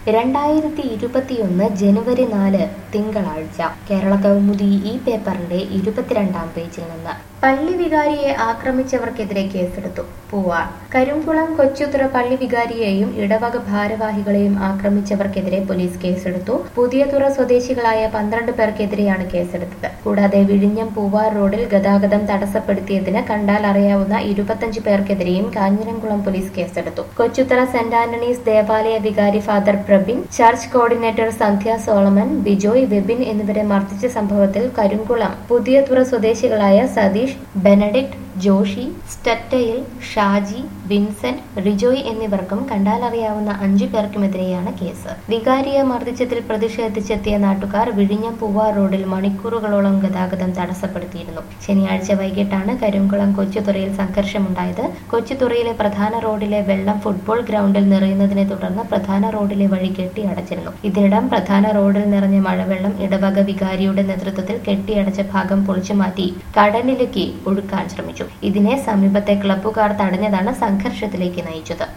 രണ്ടായിരത്തി ഇരുപത്തിയൊന്ന് ജനുവരി നാല് തിങ്കളാഴ്ച കേരള കൗമുദി ഈ പേപ്പറിന്റെ ഇരുപത്തിരണ്ടാം പേജിൽ നിന്ന് പള്ളി വികാരിയെ ആക്രമിച്ചവർക്കെതിരെ കേസെടുത്തു പൂവാർ കരുംകുളം കൊച്ചുതുറ പള്ളി വികാരിയെയും ഇടവക ഭാരവാഹികളെയും ആക്രമിച്ചവർക്കെതിരെ പോലീസ് കേസെടുത്തു പുതിയതുറ സ്വദേശികളായ പന്ത്രണ്ട് പേർക്കെതിരെയാണ് കേസെടുത്തത് കൂടാതെ വിഴിഞ്ഞം പൂവാർ റോഡിൽ ഗതാഗതം തടസ്സപ്പെടുത്തിയതിന് കണ്ടാൽ അറിയാവുന്ന ഇരുപത്തഞ്ച് പേർക്കെതിരെയും കാഞ്ഞിരംകുളം പോലീസ് കേസെടുത്തു കൊച്ചുത്തറ സെന്റ് ആന്റണീസ് ദേവാലയ വികാരി father Prabin church coordinator Sandhya Solomon Bijoy Webin എന്നിവരെ മർദ്ദിച്ച സംഭവത്തിൽ കരുംകുളം പുതിയതുറ സ്വദേശികളായ സതീഷ് ബെനഡിക്ട് ജോഷി സ്റ്ററ്റയിൽ ഷാജി വിൻസെന്റ് റിജോയ് എന്നിവർക്കും കണ്ടാലറിയാവുന്ന അഞ്ചു പേർക്കുമെതിരെയാണ് കേസ് വികാരിയെ മർദ്ദിച്ചതിൽ പ്രതിഷേധിച്ചെത്തിയ നാട്ടുകാർ വിഴിഞ്ഞം പൂവാർ റോഡിൽ മണിക്കൂറുകളോളം ഗതാഗതം തടസ്സപ്പെടുത്തിയിരുന്നു ശനിയാഴ്ച വൈകിട്ടാണ് കരിങ്കുളം കൊച്ചുതുറയിൽ സംഘർഷമുണ്ടായത് കൊച്ചുതുറയിലെ പ്രധാന റോഡിലെ വെള്ളം ഫുട്ബോൾ ഗ്രൗണ്ടിൽ നിറയുന്നതിനെ തുടർന്ന് പ്രധാന റോഡിലെ വഴി കെട്ടിയടച്ചിരുന്നു ഇതിനിടം പ്രധാന റോഡിൽ നിറഞ്ഞ മഴവെള്ളം ഇടവക വികാരിയുടെ നേതൃത്വത്തിൽ കെട്ടിയടച്ച ഭാഗം പൊളിച്ചുമാറ്റി കടലിലേക്ക് ഒഴുക്കാൻ ശ്രമിച്ചു ഇതിനെ സമീപത്തെ ക്ലബ്ബുകാർ തടഞ്ഞതാണ് സംഘർഷത്തിലേക്ക് നയിച്ചത്